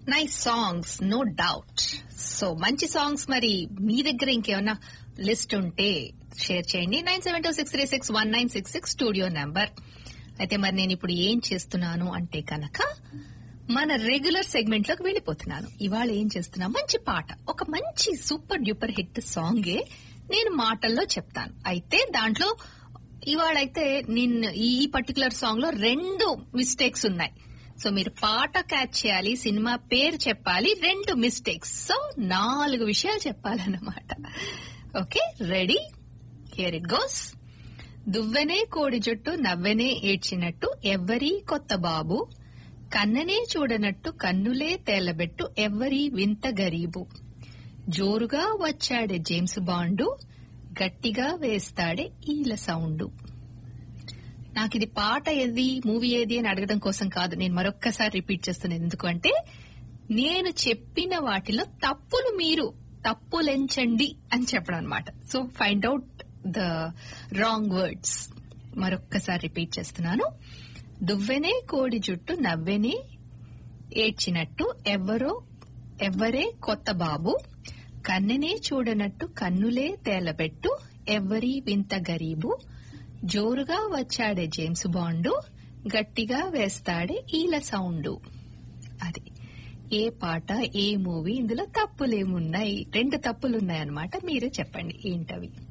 nice songs no doubt so మంచి songs మరి మీ దగ్గర ఇంకేమన్నా లిస్ట్ ఉంటే షేర్ చేయండి nine seven two six three six one nine six six studio number అయితే మరి నేను ఇప్పుడు ఏం చేస్తున్నాను అంటే కనుక మన రెగ్యులర్ సెగ్మెంట్ లోకి వెళ్ళిపోతున్నాను ఇవాళ ఏం చేస్తున్నా మంచి పాట ఒక మంచి సూపర్ డ్యూపర్ హిట్ సాంగే నేను మాటల్లో చెప్తాను అయితే దాంట్లో ఇవాళైతే నేను ఈ పర్టికులర్ సాంగ్ లో రెండు మిస్టేక్స్ ఉన్నాయి సో మీరు పాట క్యాచ్ చేయాలి సినిమా పేరు చెప్పాలి రెండు మిస్టేక్స్ సో నాలుగు విషయాలు చెప్పాలన్నమాట okay ready here it goes దువ్వెనే కోడి జుట్టు నవ్వెనే ఏడ్చినట్టు ఎవ్వరీ కొత్త బాబు కన్ననే చూడనట్టు కన్నులే తేలబెట్టు ఎవ్వరీ వింత గరీబు జోరుగా వచ్చాడే జేమ్స్ బాండు గట్టిగా వేస్తాడే ఈల సౌండు నాకు ఇది పాట ఏది మూవీ ఏది అని అడగడం కోసం కాదు నేను మరొక్కసారి రిపీట్ చేస్తున్నాను ఎందుకంటే నేను చెప్పిన వాటిలో తప్పులు మీరు తప్పులెంచండి అని చెప్పడం అనమాట so find out the wrong words మరొక్కసారి రిపీట్ చేస్తున్నాను దువ్వెనే కోడి జుట్టు నవ్వెనే ఏడ్చినట్టు ఎవరో ఎవ్వరే కొత్త బాబు కన్నెనే చూడనట్టు కన్నులే తేలబెట్టు ఎవ్వరీ వింత గరీబు జోరుగా వచ్చాడే జేమ్స్ బాండు గట్టిగా వేస్తాడే ఈల సౌండు అది ఏ పాట ఏ మూవీ ఇందులో తప్పులేమున్నాయి రెండు తప్పులున్నాయన్నమాట మీరే చెప్పండి ఏంటవి